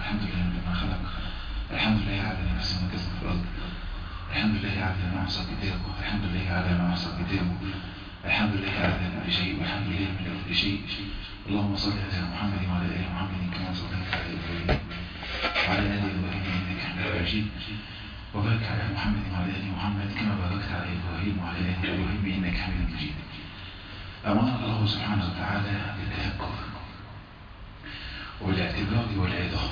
الحمد لله من ما خلق الحمد لله على نفسه ما كسب في الأرض الحمد لله على ما أحصى كتابه الحمد لله على ما أحصى كتابه الحمد لله على كل شيء والحمد لله من كل شيء اللهم صل على محمد وعلى آل محمد كما صليت على إبراهيم وعلى آل إبراهيم إنك حميد مجيد وبارك على محمد وعلى آل محمد كما باركت على إبراهيم وعلى آل إبراهيم إنك حميد مجيد أمرنا الله سبحانه وتعالى بالتفكر والاعتبار والعظة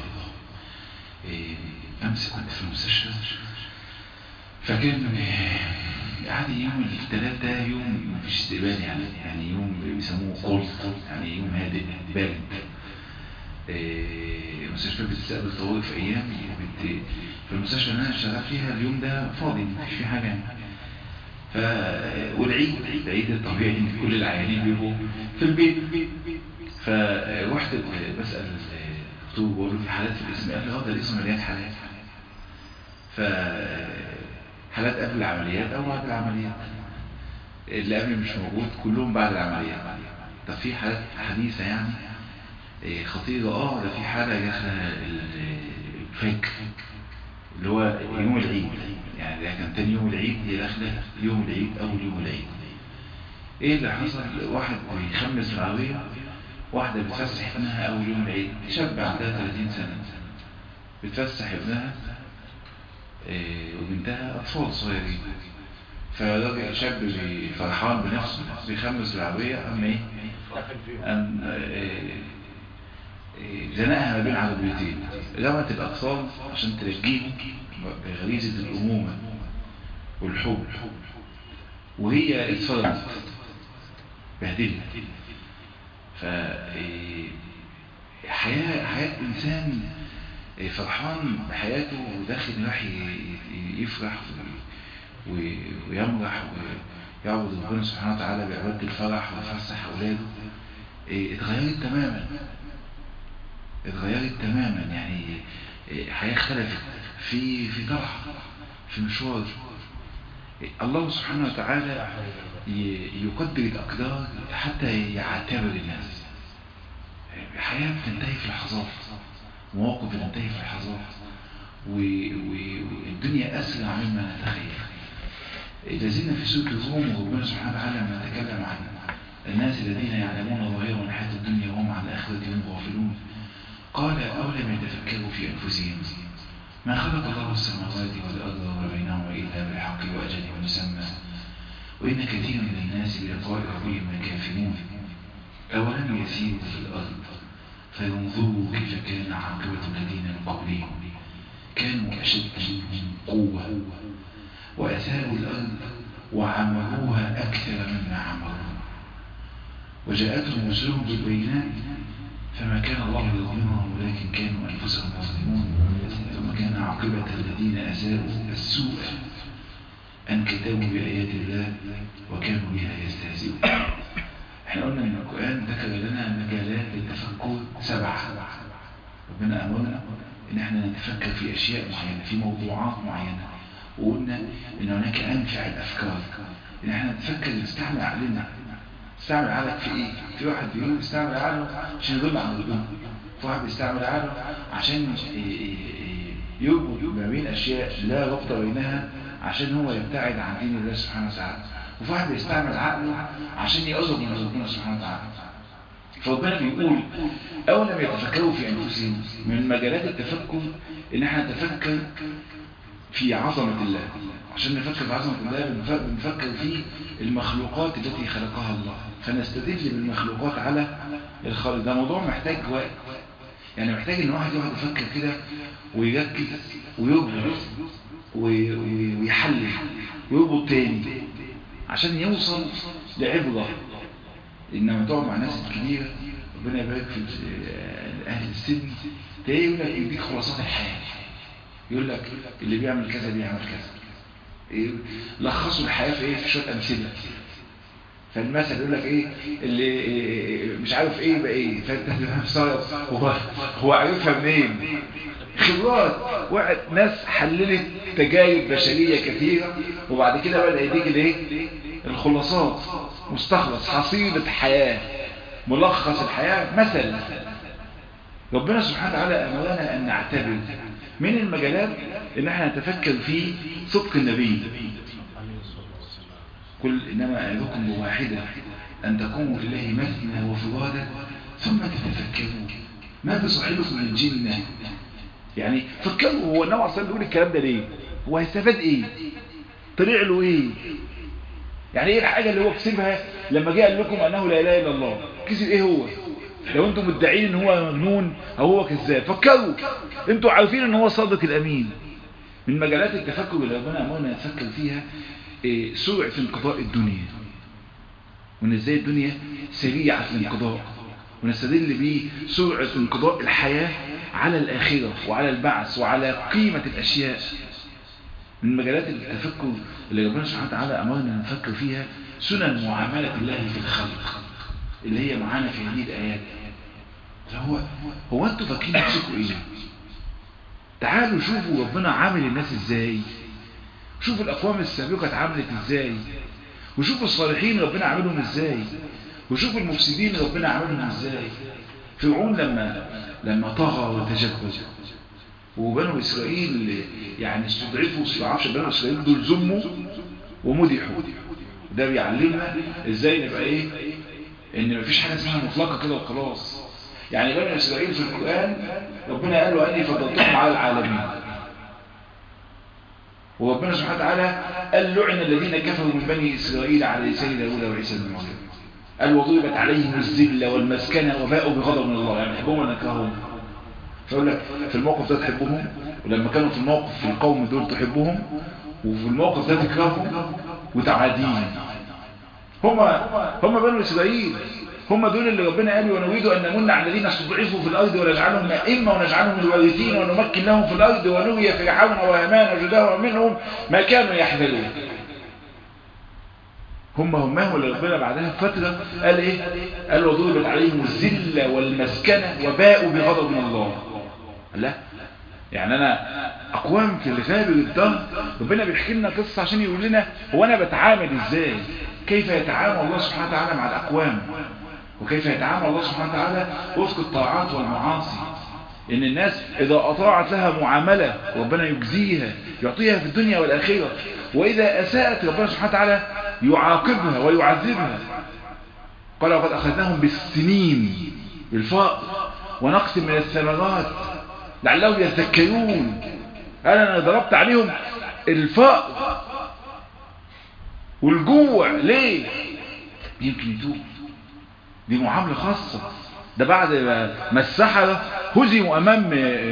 أمس كنت في المستشفى فكان عادي يوم الثلاث ده يوم مفيش استقبال يعني يعني يوم بيسموه قلط يعني يوم هادئ بارد المستشفى بتستقبل طوارئ في ايام وبت... في المستشفى اللي انا شغال فيها اليوم ده فاضي مفيش فيه حاجه يعني ف والعيد العيد الطبيعي ان كل العيانين بيبقوا في البيت فروحت بسال الدكتور بقول له في حالات في الاسم قال لي اه ده الاسم مليان حالات ف حالات قبل العمليات او بعد العمليات اللي قبل مش موجود كلهم بعد العمليات طب في حالات حديثة يعني خطيرة اه ده في حالة داخله الفجر اللي هو يوم العيد يعني ده كان تاني يوم العيد هي داخله يوم العيد اول يوم العيد ايه اللي حصل واحد بيخمس في العربية واحدة بتفسح ابنها اول يوم العيد شاب عندها 30 سنة بتفسح ابنها وبنتها أطفال صغيرين فراجل شاب فرحان بنفسه بيخمس العربية أم إيه؟ أم زنقها ما بين عربيتين رمت الأطفال عشان ترجيهم بغريزة الأمومة والحب وهي اتفرمت بهدلت ف حياة حياة إنسان فرحان بحياته وداخل راح يفرح ويمرح ويعبد ربنا سبحانه وتعالى بعبادة الفرح ويفسح أولاده اتغيرت تماما اتغيرت تماما يعني حياة اختلفت في في طرح في مشوار الله سبحانه وتعالى يقدر الأقدار حتى يعتبر الناس حياة بتنتهي في لحظات مواقف بتنتهي في لحظات والدنيا أسرع مما نتخيل لازلنا في سورة الروم وربنا سبحانه وتعالى لما تكلم عن الناس الذين يعلمون ظاهرا من الحياة الدنيا وهم عن الآخرة هم غافلون قال أولم يتفكروا في أنفسهم ما خلق الله السماوات والأرض وما بينهما إلا بالحق وأجل مسمى وإن كثير من الناس بلقاء ربهم لكافرون أولم يسيروا في الأرض فينظروا كيف كان عاقبة الذين من قبلهم كانوا أشد منهم قوة وأثاروا الأرض وعمروها أكثر مما عمروا وجاءتهم رسلهم بالبينات فما كان الله يظلمهم ولكن كانوا أنفسهم يظلمون ثم كان عاقبة الذين أساءوا السوء أن كتبوا بآيات الله وكانوا بها يستهزئون احنا قلنا ان القرآن ذكر لنا مجالات للتفكر سبعة ربنا أمرنا ان احنا نتفكر في اشياء معينة في موضوعات معينة وقلنا ان هناك انفع الافكار ان احنا نتفكر نستعمل عقلنا استعمل عقلك في ايه في واحد بيقول استعمل عقله عشان يضل عن ربنا في واحد بيستعمل عقله عشان يربط ما بين اشياء لا ربط بينها عشان هو يبتعد عن دين الله سبحانه وتعالى وفي واحد بيستعمل عقله عشان يقرب من ربنا سبحانه وتعالى فربنا بيقول أولا يتفكروا في أنفسهم من مجالات التفكر إن احنا نتفكر في عظمة الله عشان نفكر في عظمة الله بنفكر في المخلوقات التي خلقها الله فنستدل بالمخلوقات على الخالق ده موضوع محتاج وقت يعني محتاج ان واحد يقعد يفكر كده ويركز ويربط ويحلل ويربط تاني عشان يوصل لعبرة انما تقعد مع ناس كبيرة ربنا يبارك في اهل السن تلاقيه يقول لك يديك خلاصات الحياة يقول لك اللي بيعمل كذا بيعمل كذا لخصوا الحياة في ايه في شوية امثلة فالمثل يقول لك ايه اللي مش عارف ايه يبقى ايه فانت هو هو عارفها منين خبرات وقت ناس حللت تجارب بشرية كثيرة وبعد كده بدأ يديك الايه الخلاصات مستخلص حصيلة حياة ملخص الحياة مثل ربنا سبحانه وتعالى أمرنا أن نعتبر من المجالات ان احنا نتفكر في صدق النبي قل انما اعظكم بواحدة ان تقوموا لله مثنى وفرادى ثم تتفكروا ما بصاحبكم من جنة يعني فكروا هو النوع اصلا بيقول الكلام ده ليه هو هيستفاد ايه طلع له ايه يعني ايه الحاجة اللي هو كسبها لما جه قال لكم انه لا اله الا الله كسب ايه هو لو انتم مدعين ان هو مجنون او هو كذاب فكروا انتوا عارفين ان هو صادق الامين من مجالات التفكر اللي ربنا امرنا نفكر فيها إيه سرعة انقضاء الدنيا وان ازاي الدنيا سريعة الانقضاء ونستدل بيه سرعة انقضاء الحياة على الآخرة وعلى البعث وعلى قيمة الأشياء من مجالات التفكر اللي ربنا سبحانه وتعالى أمرنا نفكر فيها سنن معاملة الله في الخلق اللي هي معانا في هذه الآيات هو هو انتوا فاكرين نفسكم ايه تعالوا شوفوا ربنا عامل الناس ازاي شوفوا الأقوام السابقة اتعاملت ازاي وشوفوا الصالحين ربنا عاملهم ازاي وشوفوا المفسدين ربنا عاملهم ازاي فرعون لما لما طغى وتجبر وبنو إسرائيل يعني استضعفوا استضعاف بنو إسرائيل دول زموا ومدحوا ده بيعلمنا ازاي نبقى ايه ان مفيش حاجة اسمها مطلقة كده وخلاص يعني بني إسرائيل في القرآن ربنا قال وأني فضلتهم على العالمين وربنا سبحانه وتعالى قال لعن الذين كفروا من بني إسرائيل على لسان داود وعيسى بن مريم قال وضربت عليهم الذلة والمسكنة وباءوا بغضب من الله يعني يحبهم ولا يكرههم فيقول لك في الموقف ده تحبهم ولما كانوا في الموقف في القوم دول تحبهم وفي الموقف ده تكرههم وتعاديهم هم هم بنو إسرائيل هم دول اللي ربنا قال ونريد أن نمن على الذين استضعفوا في الأرض ونجعلهم أئمة ونجعلهم الوارثين ونمكن لهم في الأرض ونري فرعون وهامان وجداه منهم ما كانوا يحذرون هم هم اللي ربنا بعدها فترة قال ايه قال وضربت عليهم الذلة والمسكنة وباءوا بغضب من الله لا يعني انا اقوام في الغابر الدهر ربنا بيحكي لنا قصة عشان يقول لنا هو انا بتعامل ازاي كيف يتعامل الله سبحانه وتعالى مع الاقوام وكيف يتعامل الله سبحانه وتعالى وفق الطاعات والمعاصي ان الناس اذا اطاعت لها معاملة ربنا يجزيها يعطيها في الدنيا والاخرة واذا اساءت ربنا سبحانه وتعالى يعاقبها ويعذبها قال وقد اخذناهم بالسنين بالفقر ونقص من الثمرات لعلهم يذكرون قال انا ضربت عليهم الفقر والجوع ليه يمكن يتوب دي معاملة خاصة ده بعد ما السحرة هزموا امام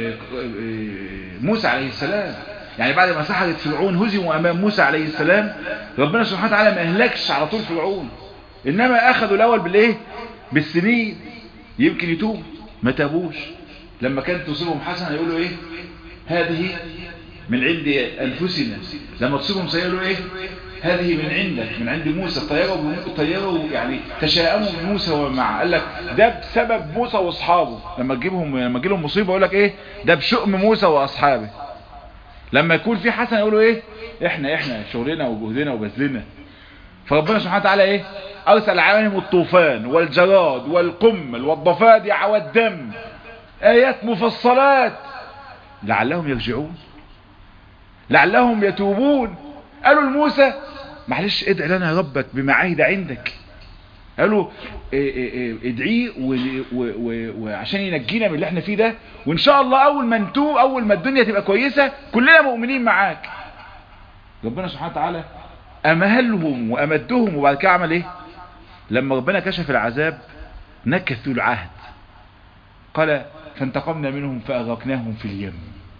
موسى عليه السلام يعني بعد ما سحرت فرعون هزموا امام موسى عليه السلام ربنا سبحانه وتعالى ما اهلكش على طول فرعون انما اخذوا الاول بالايه بالسنين يمكن يتوب ما تابوش لما كانت تصيبهم حسنه يقولوا ايه هذه من عند انفسنا لما تصيبهم سيئه يقولوا ايه هذه من عندك من عند موسى طيروا طيروا يعني تشاءموا من موسى ومع قال لك ده بسبب موسى واصحابه لما تجيبهم لما تجي لهم مصيبه يقول لك ايه ده بشؤم موسى واصحابه لما يكون في حسنه يقولوا ايه احنا احنا شغلنا وجهدنا وبذلنا فربنا سبحانه وتعالى ايه ارسل عليهم الطوفان والجراد والقمل والضفادع والدم ايات مفصلات لعلهم يرجعون لعلهم يتوبون قالوا لموسى معلش ادعي لنا ربك بمعاهد عندك قالوا ادعيه وعشان ينجينا من اللي احنا فيه ده وان شاء الله اول ما نتوب اول ما الدنيا تبقى كويسة كلنا مؤمنين معاك ربنا سبحانه وتعالى امهلهم وامدهم وبعد كده عمل ايه لما ربنا كشف العذاب نكثوا العهد قال فانتقمنا منهم فاغرقناهم في اليم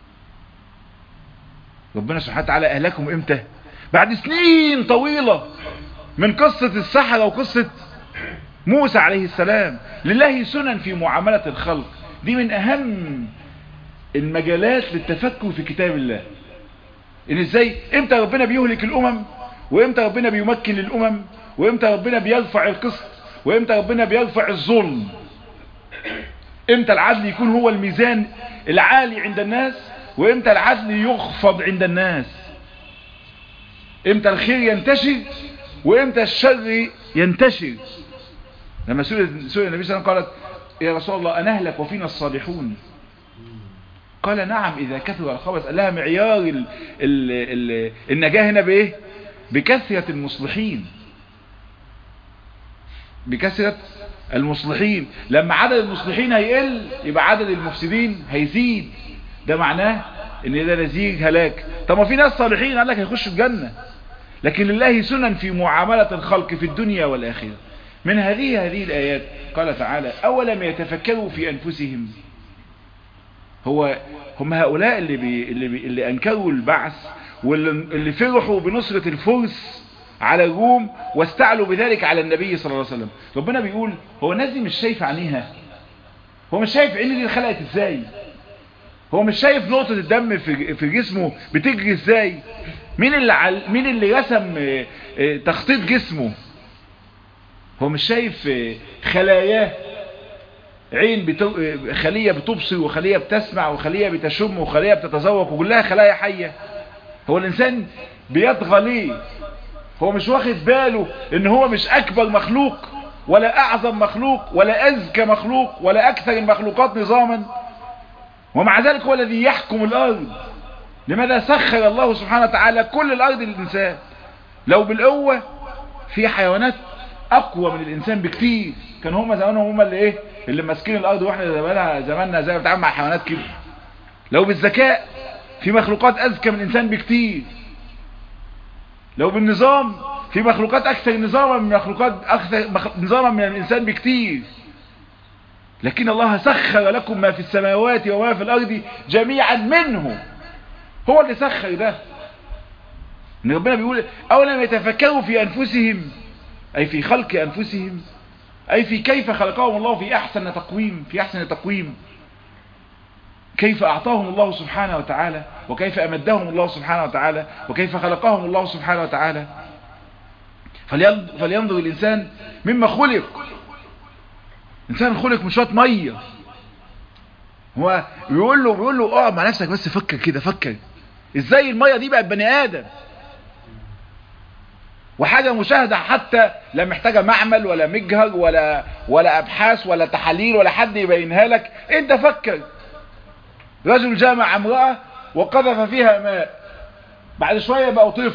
ربنا سبحانه وتعالى اهلكهم امتى بعد سنين طويلة من قصة السحرة وقصة موسى عليه السلام لله سنن في معاملة الخلق دي من اهم المجالات للتفكر في كتاب الله ان ازاي امتى ربنا بيهلك الامم وامتى ربنا بيمكن الامم وامتى ربنا بيرفع القسط وامتى ربنا بيرفع الظلم امتى العدل يكون هو الميزان العالي عند الناس وامتى العدل يخفض عند الناس امتى الخير ينتشر وامتى الشر ينتشر لما سورة, سورة النبي صلى الله عليه وسلم قالت يا رسول الله أنهلك وفينا الصالحون قال نعم إذا كثر الخبث قال لها معيار ال ال ال النجاة هنا بإيه بكثرة المصلحين بكثرة المصلحين لما عدد المصلحين هيقل يبقى عدد المفسدين هيزيد ده معناه ان ده نزيج هلاك طب ما في ناس صالحين قال لك هيخشوا الجنة لكن لله سنن في معاملة الخلق في الدنيا والآخرة من هذه هذه الآيات قال تعالى أولم يتفكروا في أنفسهم هو هم هؤلاء اللي, بي اللي, بي اللي أنكروا البعث واللي فرحوا بنصرة الفرس على الروم واستعلوا بذلك على النبي صلى الله عليه وسلم ربنا بيقول هو الناس دي مش شايف عينيها هو مش شايف عين دي اتخلقت ازاي هو مش شايف نقطة الدم في في جسمه بتجري ازاي مين اللي عل... مين اللي رسم تخطيط جسمه هو مش شايف خلاياه عين بتو... خلية بتبصر وخلية بتسمع وخلية بتشم وخلية بتتذوق وكلها خلايا حية هو الانسان بيطغى ليه هو مش واخد باله ان هو مش اكبر مخلوق ولا اعظم مخلوق ولا اذكى مخلوق ولا اكثر المخلوقات نظاما ومع ذلك هو الذي يحكم الارض لماذا سخر الله سبحانه وتعالى كل الارض للانسان لو بالقوة في حيوانات اقوى من الانسان بكتير كان هم زمانهم هم اللي ايه اللي ماسكين الارض واحنا زمانها زماننا زي ما بنتعامل مع حيوانات كده لو بالذكاء في مخلوقات اذكى من الانسان بكتير لو بالنظام في مخلوقات اكثر نظاما من مخلوقات اكثر نظاما من الانسان بكتير لكن الله سخر لكم ما في السماوات وما في الارض جميعا منه هو اللي سخر ده ان ربنا بيقول اولم يتفكروا في انفسهم اي في خلق انفسهم اي في كيف خلقهم الله في احسن تقويم في احسن تقويم كيف اعطاهم الله سبحانه وتعالى وكيف امدهم الله سبحانه وتعالى وكيف خلقهم الله سبحانه وتعالى فلينظر الانسان مما خلق انسان خلق من شويه ميه هو بيقول له بيقول له اقعد مع نفسك بس فكر كده فكر ازاي الميه دي بقت بني ادم وحاجة مشاهدة حتى لا محتاجة معمل ولا مجهر ولا ولا ابحاث ولا تحاليل ولا حد يبينها لك انت فكر رجل جامع امرأة وقذف فيها ماء بعد شوية بقوا طفل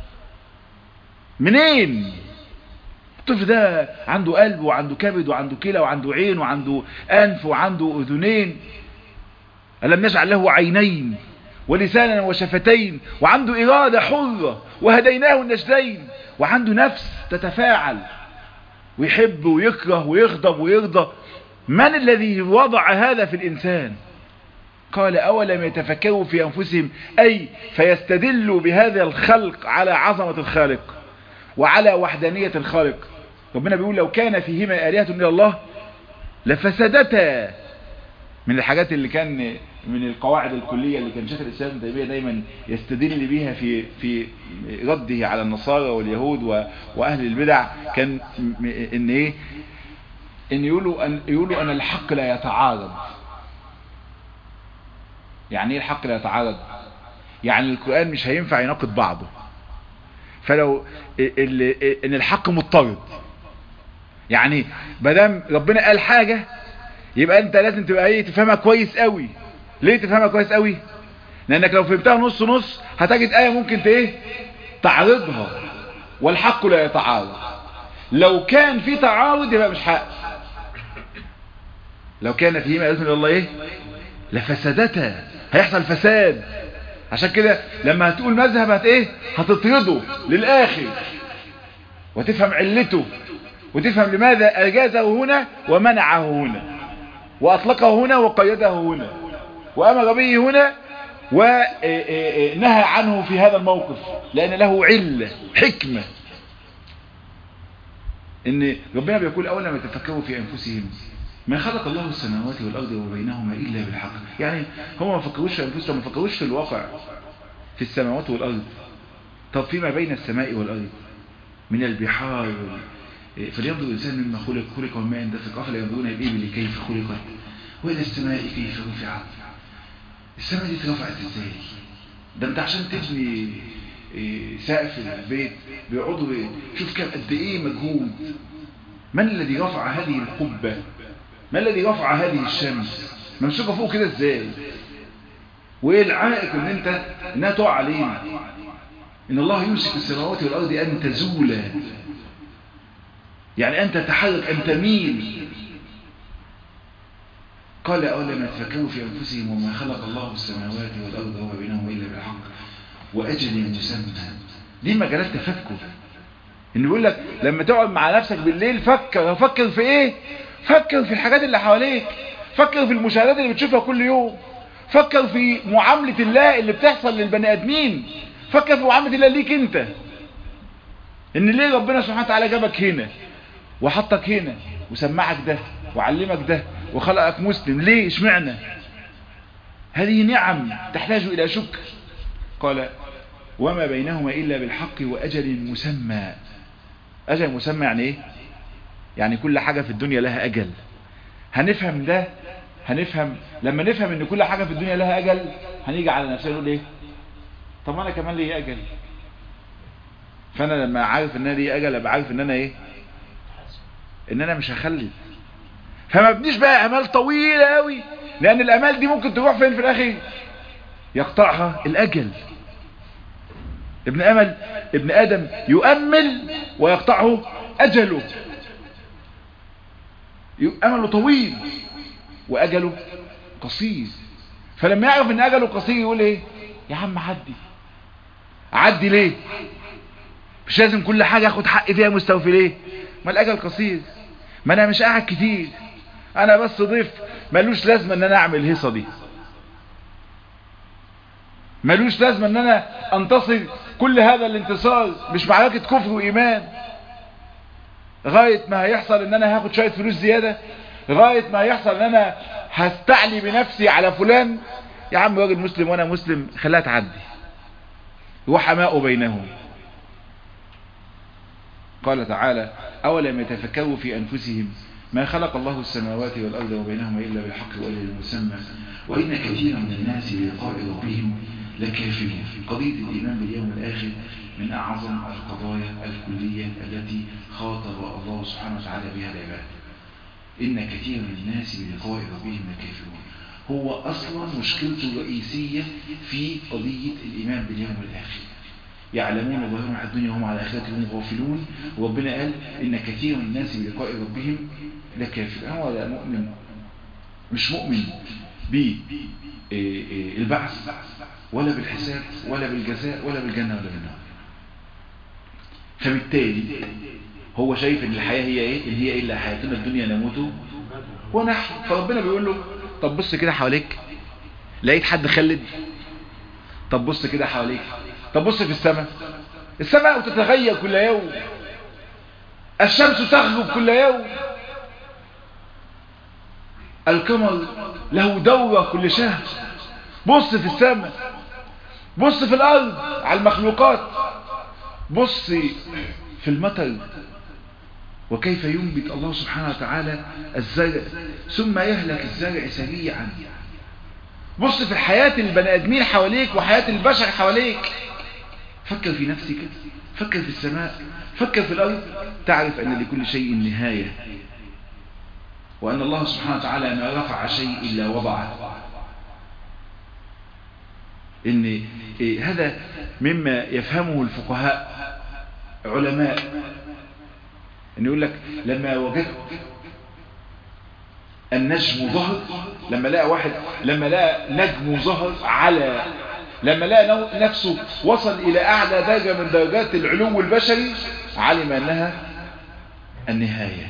منين الطفل ده عنده قلب وعنده كبد وعنده كلى وعنده عين وعنده انف وعنده اذنين ألم نجعل له عينين ولسانا وشفتين وعنده إرادة حرة وهديناه النجدين وعنده نفس تتفاعل ويحب ويكره ويغضب ويرضى من الذي وضع هذا في الإنسان قال أولم يتفكروا في أنفسهم أي فيستدلوا بهذا الخلق على عظمة الخالق وعلى وحدانية الخالق ربنا بيقول لو كان فيهما آلهة إلا الله لفسدتا من الحاجات اللي كان من القواعد الكلية اللي كان شيخ الإسلام تيمية دايما يستدل بيها في في رده على النصارى واليهود وأهل البدع كان إن إيه إن يقولوا أن يقولوا أن الحق لا يتعارض يعني إيه الحق لا يتعارض يعني القرآن مش هينفع يناقض بعضه فلو إن الحق مضطرد يعني مادام ربنا قال حاجة يبقى انت لازم تبقى ايه تفهمها كويس قوي ليه تفهمها كويس قوي لانك لو فهمتها نص نص هتجد ايه ممكن ايه تعرضها والحق لا يتعارض لو كان في تعارض يبقى مش حق لو كان فيهما باذن الله ايه لفسدتها هيحصل فساد عشان كده لما هتقول مذهب هت ايه هتطرده للاخر وتفهم علته وتفهم لماذا اجازه هنا ومنعه هنا واطلقه هنا وقيده هنا وامر به هنا ونهى عنه في هذا الموقف لان له علة حكمة ان ربنا بيقول اولا ما يتفكروا في انفسهم ما خلق الله السماوات والارض وبينهما الا بالحق يعني هم ما فكروش في انفسهم ما فكروش في الواقع في السماوات والارض طب فيما بين السماء والارض من البحار فلينظر الإنسان مما خلق خلق من ماء دافق أفلا ينظرون الإبل كيف خلقت وإلى السماء كيف رفعت السماء دي اترفعت ازاي ده انت عشان تبني سقف البيت بيقعدوا شوف كم قد ايه مجهود من الذي رفع هذه القبة ما الذي رفع هذه الشمس ممسوكة فوق كده ازاي وايه العائق ان انت انها تقع علينا ان الله يمسك السماوات والارض ان تزولا يعني ان تتحرك ان تميل قال أولم يتفكروا في أنفسهم وما خلق الله السماوات والأرض وما بينهما إلا بالحق وأجل مسمى دي مجالات تفكر إنه يقول لك لما تقعد مع نفسك بالليل فكر فكر في إيه فكر في الحاجات اللي حواليك فكر في المشاهدات اللي بتشوفها كل يوم فكر في معاملة الله اللي بتحصل للبني آدمين فكر في معاملة الله ليك أنت إن ليه ربنا سبحانه وتعالى جابك هنا وحطك هنا وسمعك ده وعلمك ده وخلقك مسلم ليه اشمعنى هذه نعم تحتاج إلى شكر قال وما بينهما إلا بالحق وأجل مسمى أجل مسمى يعني إيه يعني كل حاجة في الدنيا لها أجل هنفهم ده هنفهم لما نفهم ان كل حاجة في الدنيا لها أجل هنيجي على نفسنا نقول إيه طب أنا كمان لي أجل فأنا لما عارف ان انا لي أجل أبقى عارف ان أنا إيه ان أنا مش هخلف فما بنيش بقى امال طويلة قوي لان الامال دي ممكن تروح فين في الاخر يقطعها الاجل ابن امل ابن ادم يؤمل ويقطعه اجله امله طويل واجله قصير فلما يعرف ان اجله قصير يقول ايه يا عم عدي عدي ليه مش لازم كل حاجة اخد حقي فيها مستوفي ليه ما الاجل قصير ما انا مش قاعد كتير انا بس ضيف ملوش لازمه ان انا اعمل الهيصه دي ملوش لازمه ان انا انتصر كل هذا الانتصار مش معركه كفر وايمان غايه ما هيحصل ان انا هاخد شويه فلوس زياده غايه ما هيحصل ان انا هستعلي بنفسي على فلان يا عم راجل مسلم وانا مسلم خليها تعدي وحماء بينهم قال تعالى أولم يتفكروا في أنفسهم ما خلق الله السماوات والأرض وبينهما إلا بالحق وأجل مسمى وإن كثيرا من الناس بلقاء ربهم لكافرون قضية الإيمان باليوم الآخر من أعظم القضايا الكلية التي خاطب الله سبحانه وتعالى بها العباد إن كثير من الناس بلقاء ربهم لكافرون هو أصلا مشكلته الرئيسية في قضية الإيمان باليوم الآخر يعلمون ظاهرا على الدنيا وهم على آخرتهم غافلون وربنا قال إن كثير من الناس بلقاء ربهم لكافر هو لا مؤمن مش مؤمن بالبعث ولا بالحساب ولا بالجزاء ولا بالجنة ولا بالنار فبالتالي هو شايف ان الحياة هي ايه ان هي الا حياتنا الدنيا نموت ونحن فربنا بيقول له طب بص كده حواليك لقيت حد خلد طب بص كده حواليك طب بص في السماء السماء تتغير كل يوم الشمس تغرب كل يوم القمر له دورة كل شهر بص في السماء بص في الأرض على المخلوقات بص في المطر وكيف ينبت الله سبحانه وتعالى الزرع ثم يهلك الزرع سريعا بص في حياة البني ادمين حواليك وحياة البشر حواليك فكر في نفسك فكر في السماء فكر في الأرض تعرف أن لكل شيء نهاية وأن الله سبحانه وتعالى ما رفع شيء إلا وضعه إن إيه هذا مما يفهمه الفقهاء علماء إن يقول لك لما وجدت النجم ظهر لما لقى واحد لما لقى نجم ظهر على لما لقى نفسه وصل إلى أعلى درجة من درجات العلو البشري علم أنها النهاية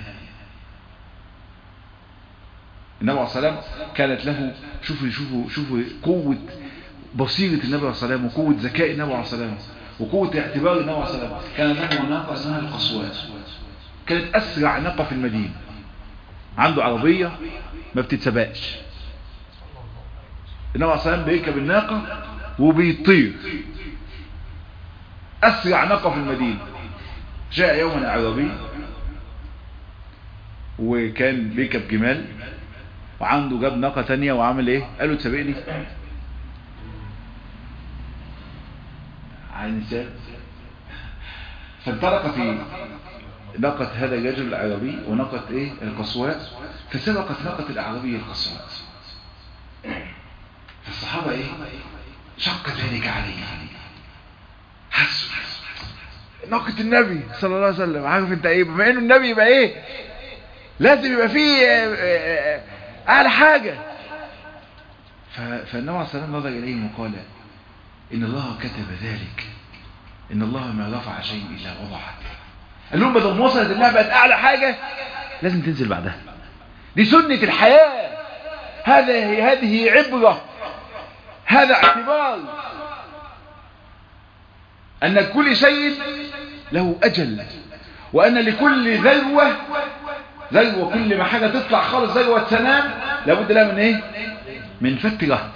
النبي عليه الصلاة والسلام كانت له شوفوا شوفوا شوفوا قوة بصيرة النبي عليه الصلاة والسلام وقوة ذكاء النبي عليه الصلاة والسلام وقوة اعتبار النبي عليه الصلاة والسلام كان له ناقة اسمها القصوات كانت أسرع ناقة في المدينة عنده عربية ما بتتسبقش النبي عليه الصلاة والسلام بيركب الناقة وبيطير أسرع ناقة في المدينة جاء يوما أعرابي وكان بيركب جمال وعنده جاب ناقة تانية وعمل ايه قال له تسابقني عن نساء فانطلق في ناقة هذا الرجل العربي وناقة ايه القصواء فسبقت ناقة الأعرابي القصواء فالصحابة ايه شق ذلك عليه حسوا ناقة النبي صلى الله عليه وسلم عارف انت ايه بما انه النبي يبقى ايه لازم يبقى فيه اعلى حاجة فالنبي عليه الصلاة والسلام نظر اليهم وقال ان الله كتب ذلك ان الله ما رفع شيء الا وضعه قال لهم بدل ما وصلت انها بقت اعلى حاجة لازم تنزل بعدها دي سنة الحياة هذا هذه عبرة هذا اعتبار ان كل شيء له اجل وان لكل ذروة ذروة كل ما حاجة تطلع خالص ذروة تنام لابد لها من ايه من فترة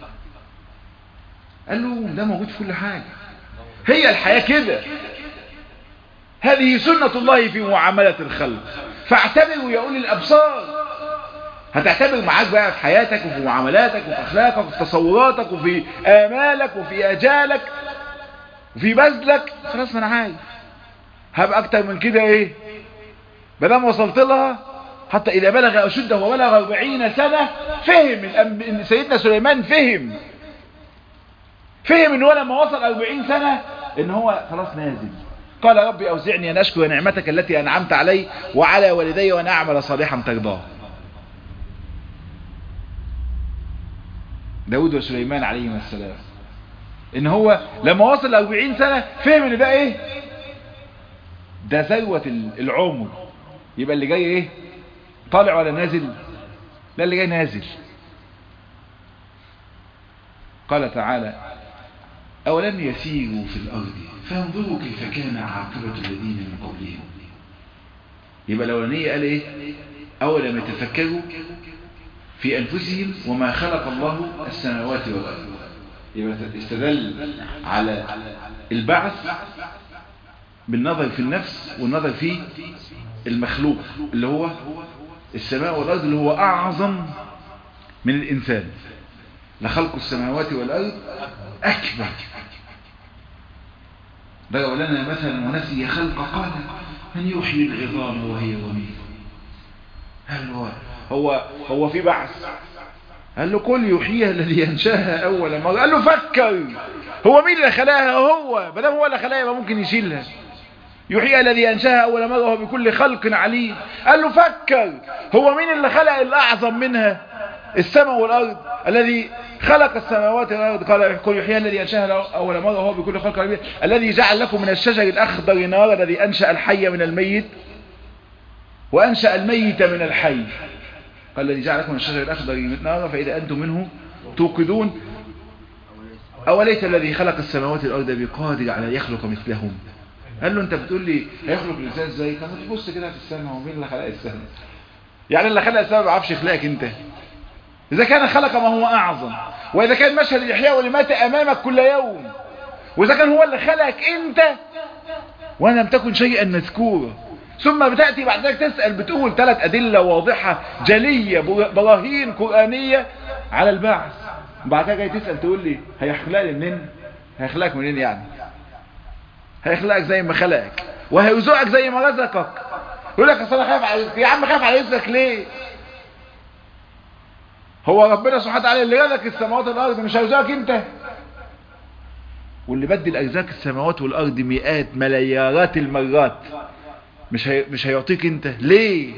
قال له ده موجود في كل حاجة هي الحياة كده هذه سنة الله في معاملة الخلق فاعتبروا يا أولي الأبصار هتعتبر معاك بقى في حياتك وفي معاملاتك وفي أخلاقك وفي تصوراتك وفي آمالك وفي أجالك وفي بذلك خلاص ما أنا عايز هبقى أكتر من كده إيه بدام وصلت لها حتى إذا بلغ أشده وبلغ 40 سنة فهم إن سيدنا سليمان فهم فهم إن هو لما وصل 40 سنة إن هو خلاص نازل قال ربي أوزعني أن أشكر نعمتك التي أنعمت علي وعلى والدي وأن أعمل صالحا ترضاه داود وسليمان عليهما السلام إن هو لما وصل 40 سنة فهم إن ده إيه ده ذروة العمر يبقى اللي جاي إيه طالع ولا نازل لا اللي جاي نازل قال تعالى أولم يسيروا في الأرض فانظروا كيف كان عاقبة الذين من قبلهم يبقى الأولانية قال إيه أولم يتفكروا في أنفسهم وما خلق الله السماوات والأرض يبقى استدل على البعث بالنظر في النفس والنظر في المخلوق اللي هو السماء والأرض اللي هو أعظم من الإنسان لخلق السماوات والأرض أكبر ضرب لنا مثلا ونسي خلق قال من يحيي العظام وهي رميم هل هو هو هو في بعث قال له قل يحييها الذي ينشاها أول مرة قال له فكر هو مين اللي خلاها هو بدل هو اللي خلاها يبقى ممكن يشيلها يحييها الذي ينشاها أول مرة وهو بكل خلق عليم قال له فكر هو مين اللي خلق الأعظم منها السماء والأرض الذي خلق السماوات والأرض قال قل يحييها الذي ينشاها أول مرة وهو بكل خلق عليم الذي جعل لكم من الشجر الأخضر نارا الذي أنشأ الحي من الميت وأنشأ الميت من الحي قال الذي جعل لكم من الشجر الأخضر نارا فإذا أنتم منه توقدون أوليس الذي خلق السماوات والأرض بقادر على يخلق مثلهم قال له انت بتقول لي هيخلق الانسان ازاي طب تبص كده في السماء ومين اللي خلق السماء يعني اللي خلق السماء ما بيعرفش يخلقك انت اذا كان خلق ما هو اعظم واذا كان مشهد الاحياء والمات امامك كل يوم واذا كان هو اللي خلقك انت وانا لم تكن شيئا مذكورا ثم بتأتي بعد ذلك تسأل بتقول ثلاث أدلة واضحة جلية براهين قرآنية على البعث بعد كده جاي تسأل تقول لي هيخلقني منين هيخلقك منين يعني هيخلقك زي ما خلقك وهيرزقك زي ما رزقك يقول لك اصل انا خايف على رزقك يا عم خايف على رزقك ليه هو ربنا سبحانه وتعالى اللي رزق السماوات والارض مش هيرزقك انت واللي بدل ارزاق السماوات والارض مئات مليارات المرات مش هي... مش هيعطيك انت ليه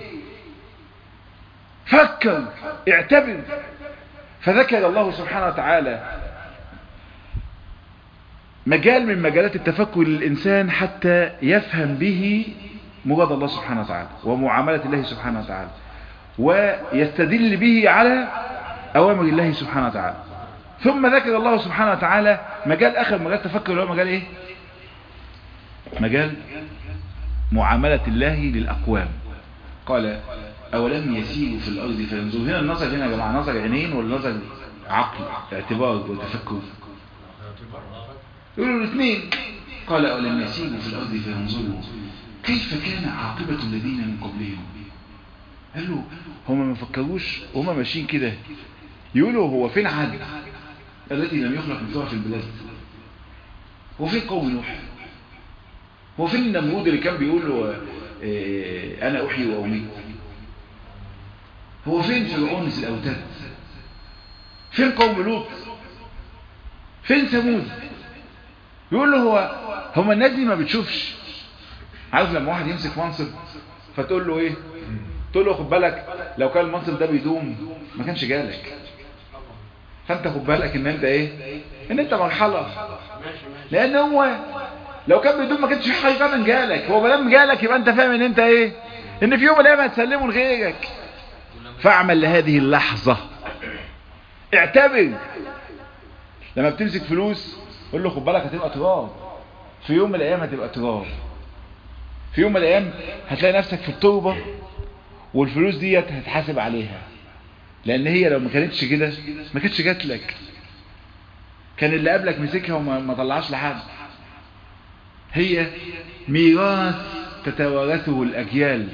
فكر اعتبر فذكر الله سبحانه وتعالى مجال من مجالات التفكر للإنسان حتى يفهم به مراد الله سبحانه وتعالى ومعاملة الله سبحانه وتعالى ويستدل به على أوامر الله سبحانه وتعالى ثم ذكر الله سبحانه وتعالى مجال آخر مجال التفكر اللي هو مجال إيه مجال معاملة الله للأقوام قال أولم يسيروا في الأرض فينظروا هنا النظر هنا يا جماعة نظر عينين ولا نظر عقل اعتبار وتفكر يقولوا الاثنين قال أولم يسيروا في الأرض فينظروا كيف كان عاقبة الذين من قبلهم قالوا هم ما فكروش وهم ماشيين كده يقولوا هو فين عاد التي لم يخلق مثلها في البلاد وفين قوم نوح هو فين النمرود اللي كان بيقول له إيه انا احيي واميت هو فين فرعون ذي الاوتاد فين قوم لوط فين ثمود يقول له هو هم الناس دي ما بتشوفش عارف لما واحد يمسك منصب فتقول له ايه تقول له خد بالك لو كان المنصب ده بيدوم ما كانش جالك فانت خد بالك ان انت ايه ان انت مرحله لان هو لو كان بيدوم ما كانش في حاجه فعلا جالك هو ما دام جالك يبقى انت فاهم ان انت ايه ان في يوم من الايام هتسلمه لغيرك فاعمل لهذه اللحظه اعتبر لما بتمسك فلوس قول له خد بالك هتبقى تراب في يوم من الايام هتبقى تراب في يوم من الايام هتلاقي نفسك في التربه والفلوس ديت هتحاسب عليها لان هي لو ما كانتش كده ما كانتش جات لك كان اللي قبلك مسكها وما ما طلعش لحد هي ميراث تتوارثه الاجيال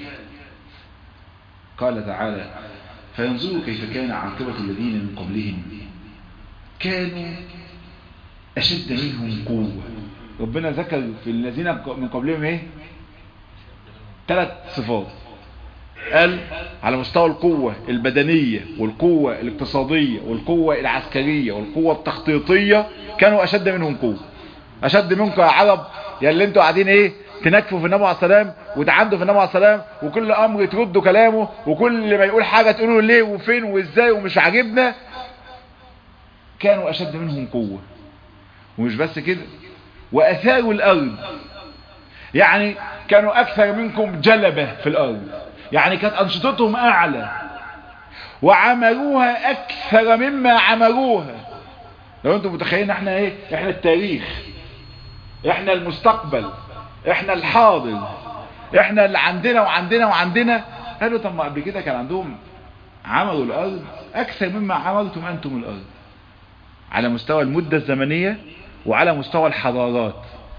قال تعالى فينظروا كيف كان عاقبة الذين من قبلهم كانوا أشد منهم قوة ربنا ذكر في الذين من قبلهم ايه ثلاث صفات قال على مستوى القوة البدنية والقوة الاقتصادية والقوة العسكرية والقوة التخطيطية كانوا أشد منهم قوة أشد منكم يا عرب يا اللي انتوا قاعدين ايه تنكفوا في النبي عليه السلام وتعندوا في النبي عليه السلام وكل امر تردوا كلامه وكل ما يقول حاجة تقولوا ليه وفين وازاي ومش عاجبنا كانوا اشد منهم قوة ومش بس كده واثاروا الارض يعني كانوا اكثر منكم جلبة في الارض يعني كانت انشطتهم اعلى وعملوها اكثر مما عملوها لو انتم متخيلين احنا ايه احنا التاريخ احنا المستقبل احنا الحاضر احنا اللي عندنا وعندنا وعندنا قالوا طب ما قبل كده كان عندهم عملوا الارض اكثر مما عملتم انتم الارض على مستوى المدة الزمنية وعلى مستوى الحضارات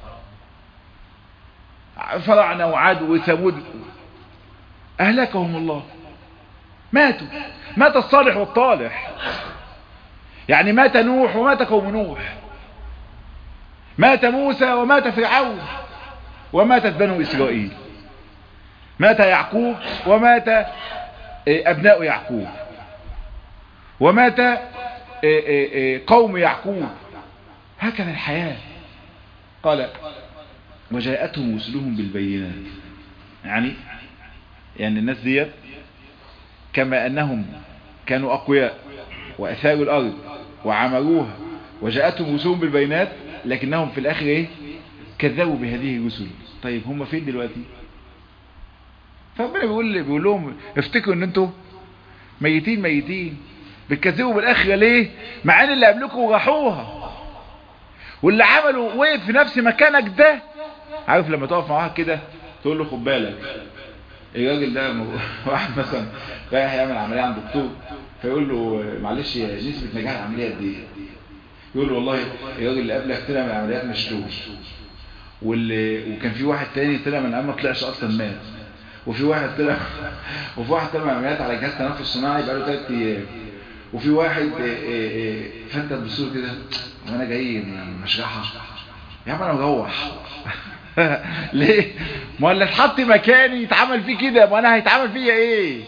فرعنا وعاد وثمود اهلكهم الله ماتوا مات الصالح والطالح يعني مات نوح ومات قوم نوح مات موسى ومات فرعون وماتت بنو إسرائيل مات يعقوب ومات أبناء يعقوب ومات قوم يعقوب هكذا الحياة قال وجاءتهم رسلهم بالبينات يعني يعني الناس ديت كما أنهم كانوا أقوياء وأثاروا الأرض وعمروها وجاءتهم رسلهم بالبينات لكنهم في الآخر إيه كذبوا بهذه الرسل طيب هم فين دلوقتي فربنا بيقول بيقول لهم افتكروا ان انتوا ميتين ميتين بتكذبوا بالاخره ليه مع ان اللي قبلكم راحوها واللي عملوا وقف في نفس مكانك ده عارف لما تقف مع واحد كده تقول له خد بالك الراجل ده واحد مثلا رايح يعمل عمليه عند الدكتور فيقول له معلش نسبه نجاح العمليه قد ايه يقول له والله الراجل اللي قبلك طلع من العمليات مشلول واللي وكان في واحد تاني طلع من العمليه ما طلعش اصلا مات وفي واحد طلع وفي واحد طلع من العمليات على جهاز تنفس صناعي بقاله ثلاث ايام وفي واحد فانت تبص له كده وانا جاي مش راحه يا عم انا مروح ليه ما اللي اتحط مكاني يتعمل فيه كده ما انا هيتعمل فيا ايه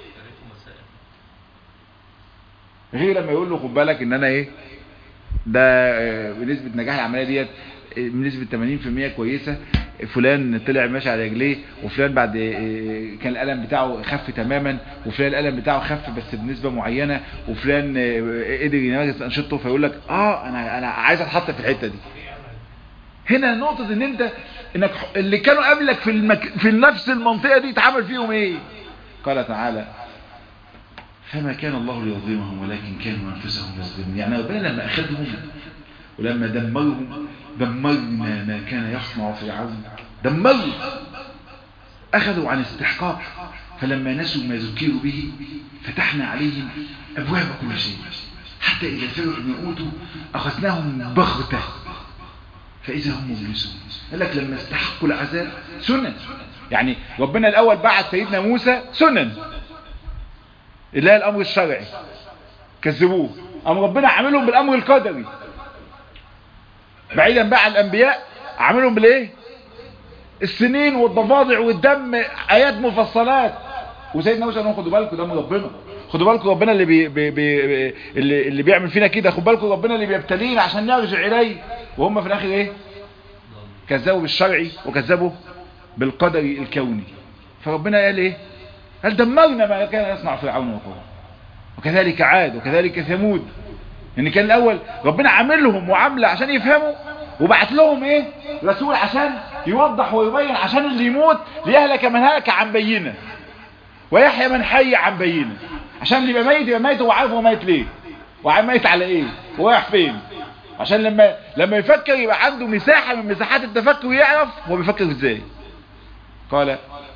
غير لما يقول له خد بالك ان انا ايه ده بنسبة نجاح العملية ديت بنسبة 80% كويسة فلان طلع ماشي على رجليه وفلان بعد كان الألم بتاعه خف تماما وفلان الألم بتاعه خف بس بنسبة معينة وفلان قدر يمارس أنشطته فيقول لك اه انا انا عايز اتحط في الحتة دي هنا نقطة ان انت انك اللي كانوا قبلك في المك... في نفس المنطقة دي اتعمل فيهم ايه قال تعالى فما كان الله ليظلمهم ولكن كانوا انفسهم يظلمون يعني ربنا لما اخذهم ولما دمرهم دمرنا ما كان يصنع فرعون دمروا اخذوا عن استحقاق فلما نسوا ما ذكروا به فتحنا عليهم ابواب كل شيء حتى اذا فرحوا بما اوتوا اخذناهم بغته فإذا هم مبلسون قال لك لما استحقوا العذاب سنن يعني ربنا الأول بعت سيدنا موسى سنن اللي هي الأمر الشرعي كذبوه أم ربنا عملهم بالأمر القدري بعيدا بقى عن الأنبياء عملهم بالإيه السنين والضفادع والدم ايات مفصلات وسيدنا موسى قال خدوا بالكم ده من ربنا خدوا بالكم ربنا اللي بي بي بي اللي, اللي بيعمل فينا كده خدوا بالكم ربنا اللي بيبتلينا عشان نرجع اليه وهم في الاخر ايه كذبوا بالشرعي وكذبوا بالقدر الكوني فربنا قال ايه هل دمرنا ما كان يصنع فرعون وقومه وكذلك عاد وكذلك ثمود ان كان الاول ربنا عاملهم وعامله عشان يفهموا وبعت لهم ايه رسول عشان يوضح ويبين عشان اللي يموت ليهلك من هلك عن بينه ويحيى من حي عن بينه عشان اللي يبقى ميت يبقى ميت هو عارف هو ميت ليه وعارف ميت على ايه ورايح فين عشان لما لما يفكر يبقى عنده مساحة من مساحات التفكر ويعرف هو بيفكر ازاي قال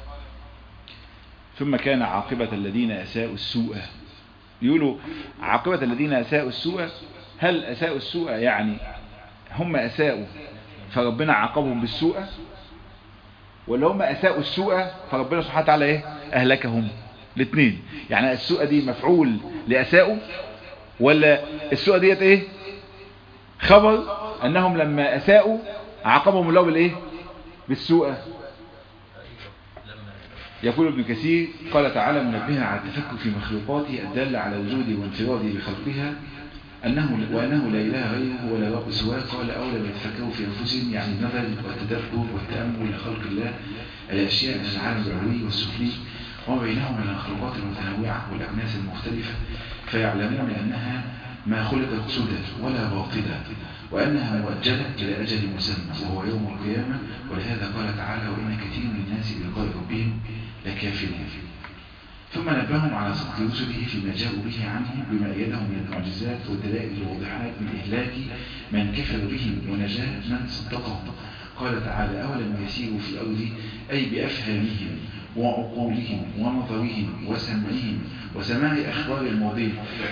ثم كان عاقبة الذين أساءوا السوء يقولوا عاقبة الذين أساءوا السوء هل أساءوا السوء يعني هم أساءوا فربنا عاقبهم بالسوء ولا هم أساءوا السوء فربنا سبحانه وتعالى إيه أهلكهم الاثنين يعني السوء دي مفعول لأساءوا ولا السوء ديت إيه خبر أنهم لما أساءوا عاقبهم الله بالإيه بالسوء يقول ابن كثير قال تعالى منبها على التفكر في مخلوقاته الدالة على وجوده وانفراده بخلقها أنه وأنه لا إله غيره ولا رب سواه قال أولى ما يتفكروا في أنفسهم يعني النظر والتدبر والتأمل لخلق الله الأشياء من العالم العلوي والسفلي وما بينهما من الخلقات المتنوعة والأجناس المختلفة فيعلمون أنها ما خلقت سدى ولا باطلة وأنها مؤجلة إلى أجل مسمى وهو يوم القيامة ولهذا قال تعالى وإن كثير من الناس بلقاء ربهم لكافرون ثم نبههم على صدق رسله فيما جاءوا به عنه بما أيدهم من المعجزات والدلائل الواضحات من إهلاك من كفر بهم ونجاة من صدقهم قال تعالى أولم يسيروا في الأرض أي بأفهامهم وعقولهم ونظرهم وسمعهم وسماع أخبار الماضين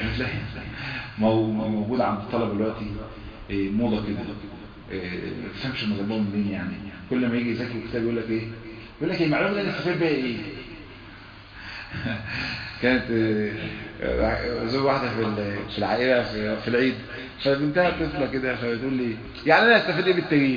موجود عند الطلبة دلوقتي موضة كده ما تفهمش الموضوع منين يعني كل ما يجي يذاكر كتاب يقول لك ايه يقول لك المعلومه دي نستفاد بيها ايه كانت زوج واحده في في العائله في, في العيد فبنتها طفله كده فبتقول لي يعني انا استفاد ايه بالتاريخ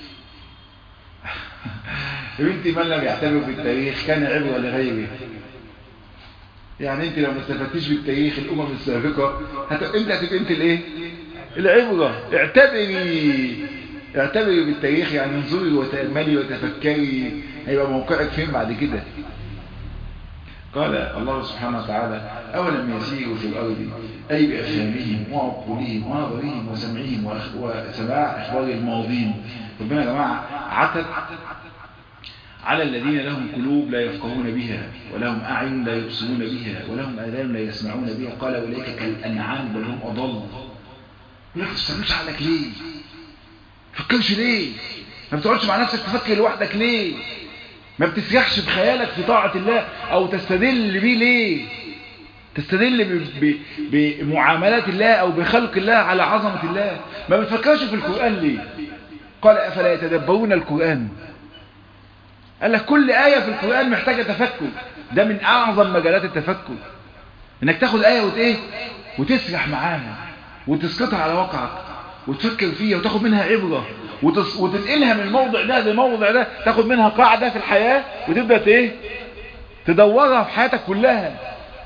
يا بنتي من لم يعتبر بالتاريخ كان عبره لغيره يعني انت لو ما استفدتيش بالتاريخ الامم السابقه هت... انت هتبقى انت الايه العبره اعتبري اعتبري بالتاريخ يعني انظري وتأملي وتفكري هيبقى موقعك فين بعد كده قال الله سبحانه وتعالى أولم يسيروا في الأرض أي بأفهامهم وعقولهم ونظرهم وسمعهم وسماع أخبار الماضين ربنا يا جماعة عتب على الذين لهم قلوب لا يفقهون بها ولهم أعين لا يبصرون بها ولهم آذان لا يسمعون بها قال أولئك كالأنعام بل هم أضل يقول لك تستمرش عقلك ليه فكرش ليه ما بتقعدش مع نفسك تفكر لوحدك ليه ما بتسرحش بخيالك في طاعة الله او تستدل بيه ليه تستدل بمعاملات الله او بخلق الله على عظمة الله ما بتفكرش في القرآن ليه قال افلا يتدبرون القرآن قال لك كل آية في القرآن محتاجة تفكر ده من اعظم مجالات التفكر انك تاخد آية وت ايه وتسرح معاها وتسقطها على واقعك وتفكر فيها وتاخد منها عبرة وتس... وتنقلها من الموضع ده للموضع ده تاخد منها قاعدة في الحياة وتبدأ ايه تدورها في حياتك كلها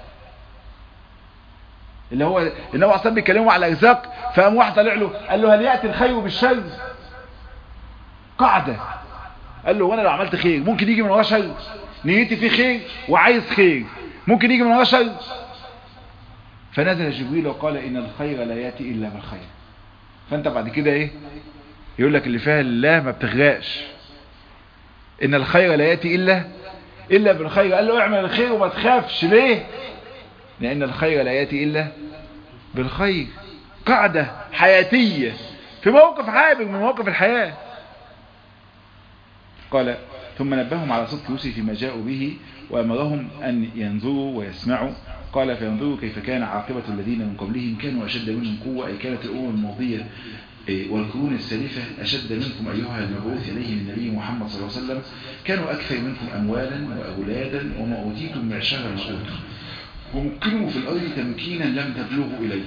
اللي هو النبي اصلا بيتكلموا على الارزاق فقام واحد طلع له قال له هل ياتي الخير بالشر قاعده قال له وانا لو عملت خير ممكن يجي من وراه شر نيتي فيه خير وعايز خير ممكن يجي من وراه شر فنزل جبريل وقال ان الخير لا ياتي الا بالخير فانت بعد كده ايه يقول لك اللي فيها لله ما بتغرقش ان الخير لا ياتي الا الا بالخير قال له اعمل الخير وما تخافش ليه لان الخير لا ياتي الا بالخير قاعدة حياتية في موقف عابر من مواقف الحياة قال ثم نبههم على صدق يوسف فيما جاءوا به وأمرهم أن ينظروا ويسمعوا قال فينظروا كيف كان عاقبة الذين من قبلهم كانوا أشد منهم قوة أي كانت الأمم الماضية والقرون السالفة أشد منكم أيها المبعوث إليه من النبي محمد صلى الله عليه وسلم كانوا أكثر منكم أموالا وأولادا وما أوتيتم معشر ما أوتوا ومكنوا في الأرض تمكينا لم تبلغوا إليه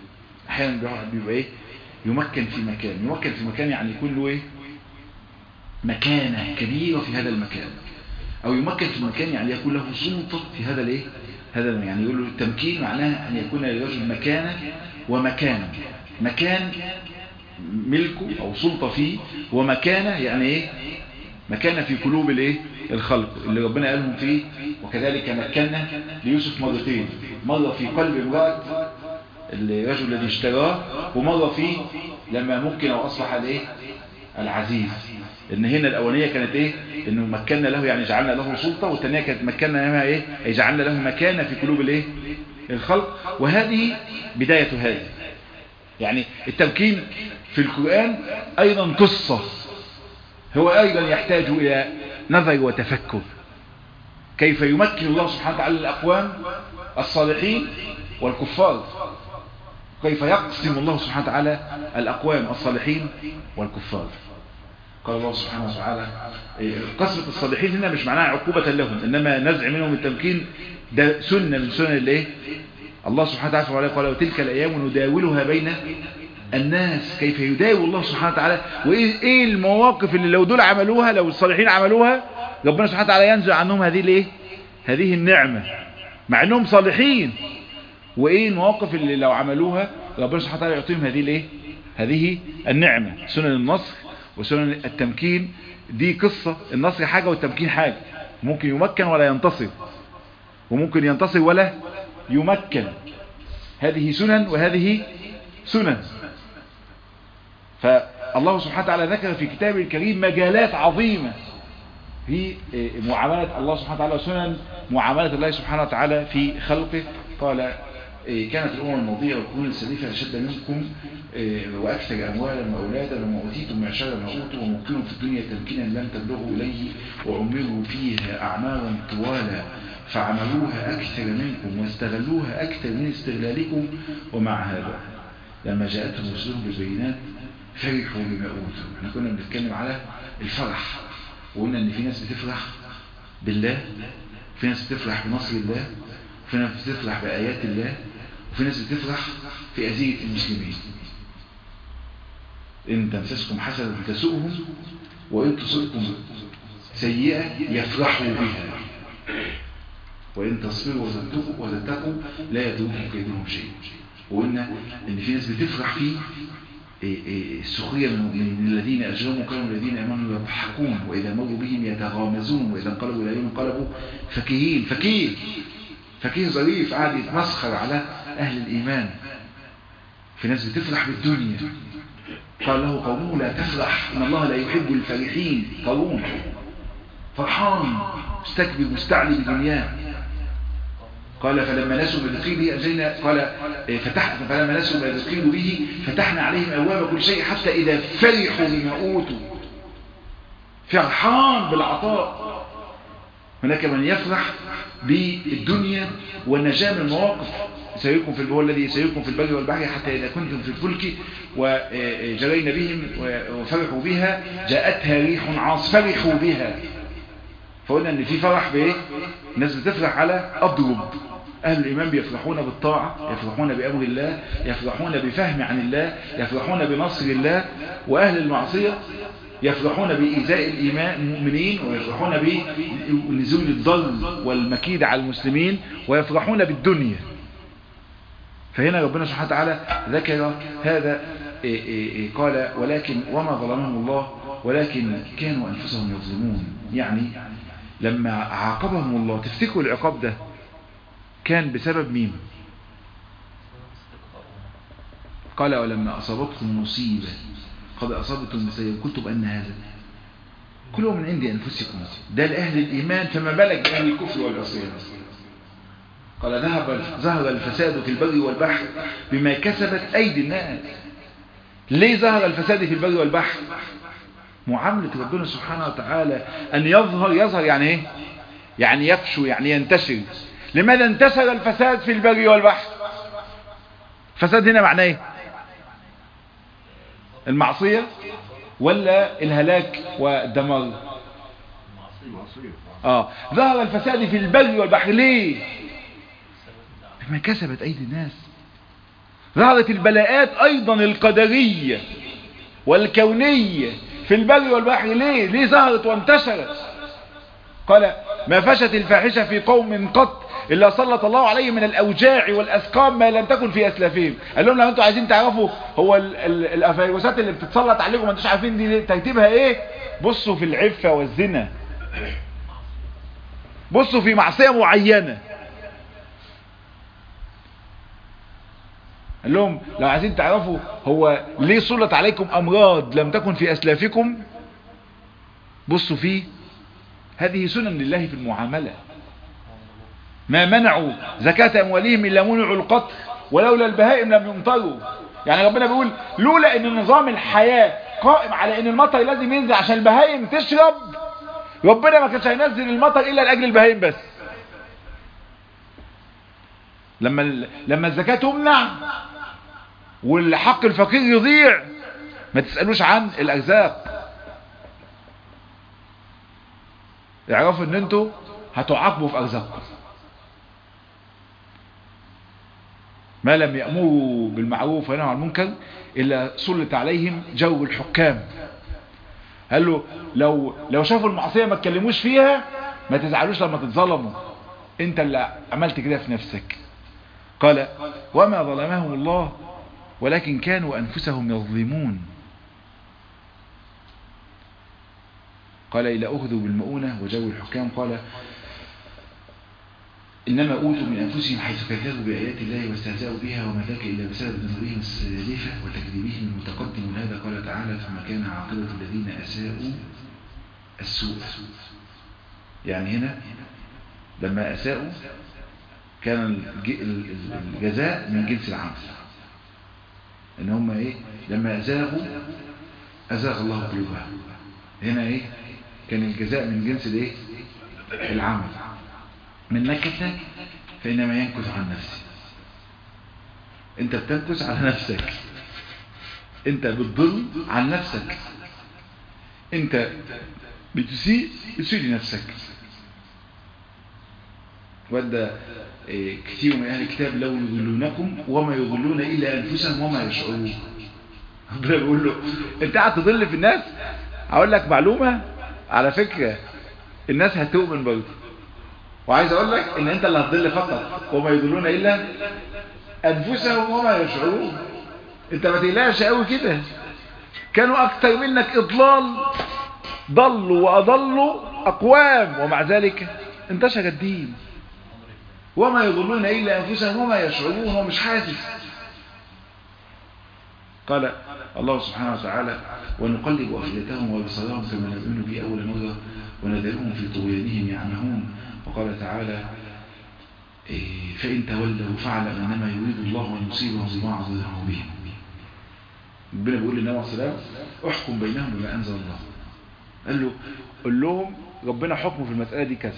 أحيانا بيبقى إيه يمكن في مكان يمكن في مكان يعني يكون له إيه مكانة كبيرة في هذا المكان او يمكن في المكان يعني يكون له سلطة في هذا الايه هذا يعني يقول له التمكين معناه ان يكون للرجل مكانة ومكانة مكان ملكه او سلطة فيه ومكانة يعني ايه مكانة في قلوب الايه الخلق اللي ربنا قالهم فيه وكذلك مكنا ليوسف مرتين مرة في قلب امرأة الرجل الذي اشتراه ومرة في لما ممكن او اصبح الايه العزيز ان هنا الاولانيه كانت ايه انه مكنا له يعني جعلنا له سلطة والثانيه كانت مكنا لها ايه اي جعلنا له مكانة في قلوب الايه الخلق وهذه بداية هذه يعني التمكين في القرآن ايضا قصة هو ايضا يحتاج الى نظر وتفكر كيف يمكن الله سبحانه وتعالى الاقوام الصالحين والكفار كيف يقسم الله سبحانه وتعالى الأقوام الصالحين والكفار قال الله سبحانه وتعالى قسمة الصالحين هنا مش معناها عقوبة لهم إنما نزع منهم التمكين ده سنة من سنن الايه الله سبحانه وتعالى قال وتلك الأيام نداولها بين الناس كيف يداول الله سبحانه وتعالى وإيه إيه المواقف اللي لو دول عملوها لو الصالحين عملوها ربنا سبحانه وتعالى ينزع عنهم هذه الايه هذه النعمة مع انهم صالحين وايه المواقف اللي لو عملوها ربنا سبحانه وتعالى يعطيهم هذه الايه هذه النعمة سنن النصر وسنن التمكين دي قصة النصر حاجة والتمكين حاجة ممكن يمكن ولا ينتصر وممكن ينتصر ولا يمكن هذه سنن وهذه سنن فالله سبحانه وتعالى ذكر في كتابه الكريم مجالات عظيمة في معاملة الله سبحانه وتعالى وسنن معاملة الله سبحانه وتعالى في خلقه قال كانت الأمم الماضية والقرون السليفة أشد منكم وأكثر أموالا وأولادا وما أوتيتم من شر ما أوتوا وممكن في الدنيا تمكينا لم تبلغوا إليه وعمروا فيها أعمارا طوالا فعملوها أكثر منكم واستغلوها أكثر من استغلالكم ومع هذا لما جاءتهم رسلهم بالبينات فرحوا بما أوتوا احنا كنا بنتكلم على الفرح وقلنا ان في ناس بتفرح بالله في ناس بتفرح بنصر الله وفي ناس بتفرح بآيات الله وفي ناس بتفرح في أذية المسلمين إن تمسسكم حسنة تسؤهم وإن تصبكم سيئة يفرحوا بها وإن تصبروا وتتقوا لا يدركم كيدهم شيء وقلنا إن في ناس بتفرح في السخرية من الذين أجرموا كانوا الذين أمنوا يضحكون وإذا مروا بهم يتغامزون وإذا انقلبوا إلى يوم انقلبوا فكهين فكيه فكيه ظريف قاعد يتمسخر على أهل الإيمان في ناس بتفرح بالدنيا قال له قومه لا تفرح إن الله لا يحب الفرحين قوم فرحان مستكبر مستعلي بدنياه قال فلما نسوا ما ذكروا به أنزلنا قال فتح فلما نسوا ما ذكروا به فتحنا عليهم أبواب كل شيء حتى إذا فرحوا بما أوتوا فرحان بالعطاء هناك من يفرح بالدنيا والنجاة من المواقف سيركم في هو الذي سيركم في البر والبحر حتى إذا كنتم في الفلك وجرينا بهم وفرحوا بها جاءتها ريح عاصف فرحوا بها فقلنا ان في فرح بايه الناس بتفرح على اضرب اهل الايمان بيفرحون بالطاعة يفرحون بامر الله يفرحون بفهم عن الله يفرحون بنصر الله واهل المعصية يفرحون بإيذاء الإيمان المؤمنين ويفرحون بنزول الضر والمكيد على المسلمين ويفرحون بالدنيا فهنا ربنا سبحانه وتعالى ذكر هذا قال ولكن وما ظلمهم الله ولكن كانوا أنفسهم يظلمون يعني لما عاقبهم الله تفتكروا العقاب ده كان بسبب مين قال ولما أصابتكم مصيبة قد أصابتم بسبب كنتم أن هذا كله من عند أنفسكم ده لأهل الإيمان فما بالك بأهل الكفر والعصيان قال ذهب ظهر الفساد في البر والبحر بما كسبت أيدي الناس ليه ظهر الفساد في البر والبحر معاملة ربنا سبحانه وتعالى أن يظهر يظهر يعني إيه يعني يفشو يعني ينتشر لماذا انتشر الفساد في البر والبحر فساد هنا معناه إيه المعصية ولا الهلاك والدمار آه ظهر الفساد في البر والبحر ليه بما كسبت أيدي الناس ظهرت البلاءات أيضا القدرية والكونية في البر والبحر ليه ليه ظهرت وانتشرت قال ما فشت الفاحشة في قوم قط إلا سلط الله عليهم من الأوجاع والأسقام ما لم تكن في أسلافهم قال لهم لو أنتوا عايزين تعرفوا هو ال- ال- الأفيروسات اللي بتتسلط عليكم ما انتوش عارفين دي ترتيبها إيه بصوا في العفة والزنا بصوا في معصية معينة قال لهم لو عايزين تعرفوا هو ليه سلط عليكم أمراض لم تكن في أسلافكم بصوا فيه هذه سنن لله في المعاملة ما منعوا زكاة أموالهم إلا منعوا القتل ولولا البهائم لم يمطروا يعني ربنا بيقول لولا ان نظام الحياة قائم على ان المطر لازم ينزل عشان البهائم تشرب ربنا ما كانش هينزل المطر الا لاجل البهائم بس لما ال- لما الزكاة تمنع والحق الفقير يضيع ما تسألوش عن الارزاق اعرفوا ان انتوا هتعاقبوا في ارزاقكم ما لم يأمروا بالمعروف وينهوا عن المنكر إلا سلط عليهم جو الحكام قال له لو لو شافوا المعصية ما تكلموش فيها ما تزعلوش لما تتظلموا انت اللي عملت كده في نفسك قال وما ظلمهم الله ولكن كانوا أنفسهم يظلمون قال إلى أخذوا بالمؤونة وجو الحكام قال إنما أوتوا من أنفسهم حيث كذبوا بآيات الله واستهزأوا بها وما ذاك إلا بسبب ذنوبهم السالفة وتكذيبهم المتقدم ولهذا قال تعالى ثم كان عاقبة الذين أساءوا السوء يعني هنا لما أساءوا كان الج- ال- ال- الجزاء من جنس العمل إن هم إيه لما أزاغوا أزاغ الله قلوبهم هنا إيه كان الجزاء من جنس الإيه العمل من نكث فإنما ينكث عن نفسه انت بتنكث على نفسك انت بتضل عن نفسك انت بتسيء بتسيء لنفسك ودى إيه، كثير من اهل الكتاب لو يضلونكم وما يضلون الا انفسهم وما يشعرون ربنا بيقول له انت قاعد تضل في الناس هقول لك معلومه على فكره الناس هتؤمن برضه وعايز اقول لك ان انت اللي هتضل فقط وما يضلون الا انفسهم وما يشعرون انت ما تقلقش قوي كده كانوا اكتر منك اضلال ضلوا واضلوا اقوام ومع ذلك انتشر الدين وما يضلون الا انفسهم وما يشعرون هو مش حاسس قال الله سبحانه وتعالى ونقلب أفئدتهم وأبصارهم كما لم يؤمنوا به أول مرة ونذرهم في طغيانهم يعمهون وقال تعالى إيه، فإن تولوا فاعلم أنما يريد الله أن يصيبهم ببعض ذنوبهم ربنا بيقول للنبي عليه الصلاة والسلام احكم بينهم بما أنزل الله قال له قل لهم ربنا حكمه في المسألة دي كذا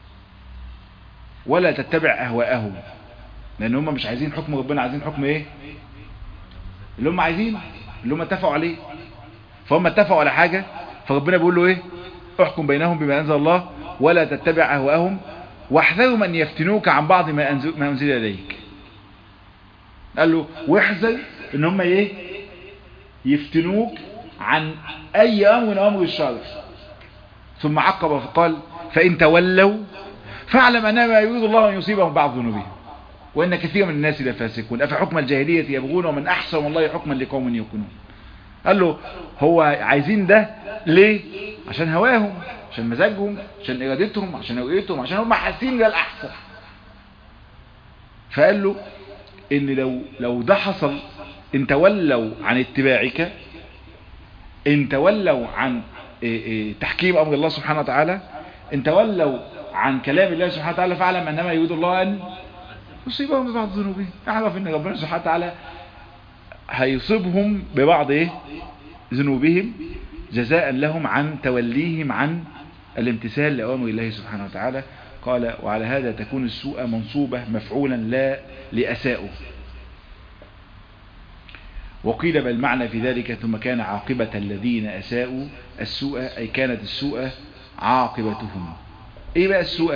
ولا تتبع أهواءهم لأن هم مش عايزين حكم ربنا عايزين حكم إيه اللي هم عايزينه اللي هم اتفقوا عليه فهم اتفقوا على حاجة فربنا بيقول له ايه احكم بينهم بما انزل الله ولا تتبع اهواءهم واحذروا من يفتنوك عن بعض ما انزل, ما انزل اليك قال له واحذر ان هم ايه يفتنوك عن اي امر من امر الشر ثم عقب فقال فان تولوا فاعلم انما يريد الله ان يصيبهم بعض ذنوبهم وإن كثير من الناس لفاسقون أفحكم الجاهلية يبغون ومن أحسن والله حكما لقوم يوقنون قال له هو عايزين ده ليه عشان هواهم عشان مزاجهم عشان إرادتهم عشان رؤيتهم عشان هم حاسين ده الأحسن فقال له إن لو لو ده حصل إن تولوا عن اتباعك إن تولوا عن إيه إيه تحكيم أمر الله سبحانه وتعالى إن تولوا عن كلام الله سبحانه وتعالى فاعلم أنما يريد الله أن يصيبهم ببعض ذنوبهم اعرف ان ربنا سبحانه وتعالى هيصيبهم ببعض ايه ذنوبهم جزاء لهم عن توليهم عن الامتثال لأوامر الله سبحانه وتعالى قال وعلى هذا تكون السوء منصوبة مفعولا لا لأساؤه وقيل بل معنى في ذلك ثم كان عاقبة الذين أساءوا السوء أي كانت السوء عاقبتهم ايه بقى السوء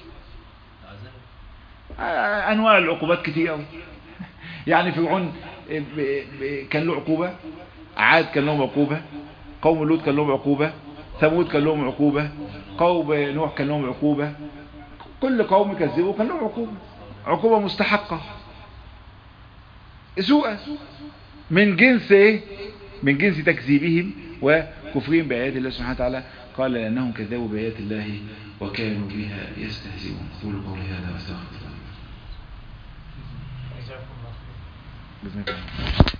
انواع العقوبات كتير قوي يعني فرعون كان له عقوبة عاد كان لهم عقوبة قوم لوط كان لهم عقوبة ثمود كان لهم عقوبة قوم نوح كان لهم عقوبة كل قوم كذبوا كان لهم عقوبة عقوبة مستحقة سوء من جنس ايه من جنس تكذيبهم وكفرهم بآيات الله سبحانه وتعالى قال لأنهم كذبوا بآيات الله وكانوا بها يستهزئون قولوا قولي هذا واستغفر الله جزاكم الله خير بإذن الله